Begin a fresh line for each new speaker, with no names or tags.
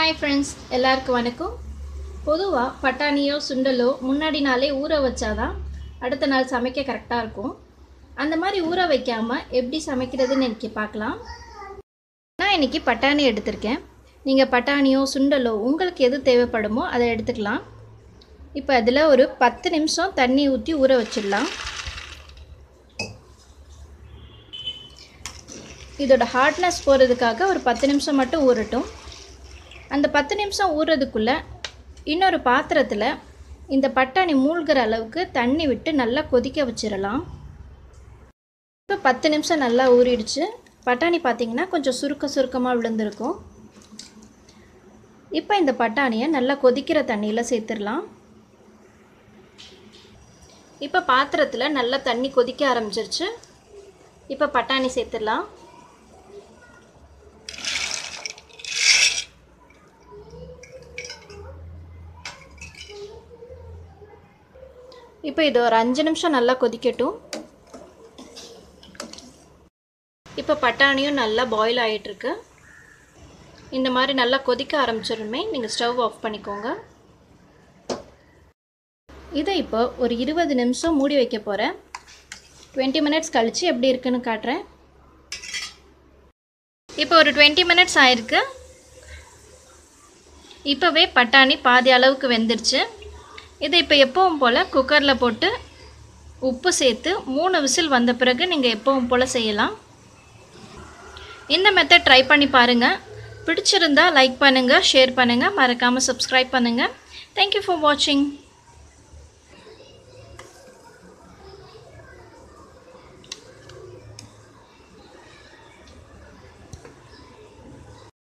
hi friends எல்லாருக்கும் வணக்கம் பொதுவாக பட்டாணியோ சுண்டலோ முன்னாடி நாளே ஊற வச்சாதான் அடுத்த நாள் சமைக்க கரெக்டாக இருக்கும் அந்த மாதிரி ஊற வைக்காமல் எப்படி சமைக்கிறதுன்னு இன்றைக்கி பார்க்கலாம் நான் இன்றைக்கி பட்டாணி எடுத்திருக்கேன் நீங்கள் பட்டாணியோ சுண்டலோ உங்களுக்கு எது தேவைப்படுமோ அதை எடுத்துக்கலாம் இப்போ அதில் ஒரு பத்து நிமிஷம் தண்ணி ஊற்றி ஊற வச்சிடலாம் இதோட ஹார்ட்னஸ் போகிறதுக்காக ஒரு பத்து நிமிஷம் மட்டும் ஊறட்டும் அந்த பத்து நிமிஷம் ஊறுறதுக்குள்ளே இன்னொரு பாத்திரத்தில் இந்த பட்டாணி மூழ்கிற அளவுக்கு தண்ணி விட்டு நல்லா கொதிக்க வச்சிடலாம் இப்போ பத்து நிமிஷம் நல்லா ஊறிடுச்சு பட்டாணி பார்த்திங்கன்னா கொஞ்சம் சுருக்க சுருக்கமாக விழுந்திருக்கும் இப்போ இந்த பட்டாணியை நல்லா கொதிக்கிற தண்ணியில் சேர்த்துடலாம் இப்போ பாத்திரத்தில் நல்லா தண்ணி கொதிக்க ஆரம்பிச்சிருச்சு இப்போ பட்டாணி சேர்த்துடலாம் இப்போ இது ஒரு அஞ்சு நிமிஷம் நல்லா கொதிக்கட்டும் இப்போ பட்டாணியும் நல்லா பாயில் ஆகிட்டுருக்கு இந்த மாதிரி நல்லா கொதிக்க ஆரம்பிச்சிருமே நீங்கள் ஸ்டவ் ஆஃப் பண்ணிக்கோங்க இதை இப்போ ஒரு இருபது நிமிஷம் மூடி வைக்க போகிறேன் டுவெண்ட்டி மினிட்ஸ் கழித்து எப்படி இருக்குன்னு காட்டுறேன் இப்போ ஒரு டுவெண்ட்டி மினிட்ஸ் ஆயிருக்கு இப்போவே பட்டாணி பாதி அளவுக்கு வெந்துருச்சு இதை இப்போ எப்பவும் போல் குக்கரில் போட்டு உப்பு சேர்த்து மூணு விசில் வந்த பிறகு நீங்கள் எப்பவும் போல் செய்யலாம் இந்த மெத்தட் ட்ரை பண்ணி பாருங்கள் பிடிச்சிருந்தா லைக் பண்ணுங்கள் ஷேர் பண்ணுங்கள் மறக்காமல் சப்ஸ்கிரைப் பண்ணுங்கள் தேங்க்யூ ஃபார் வாட்சிங்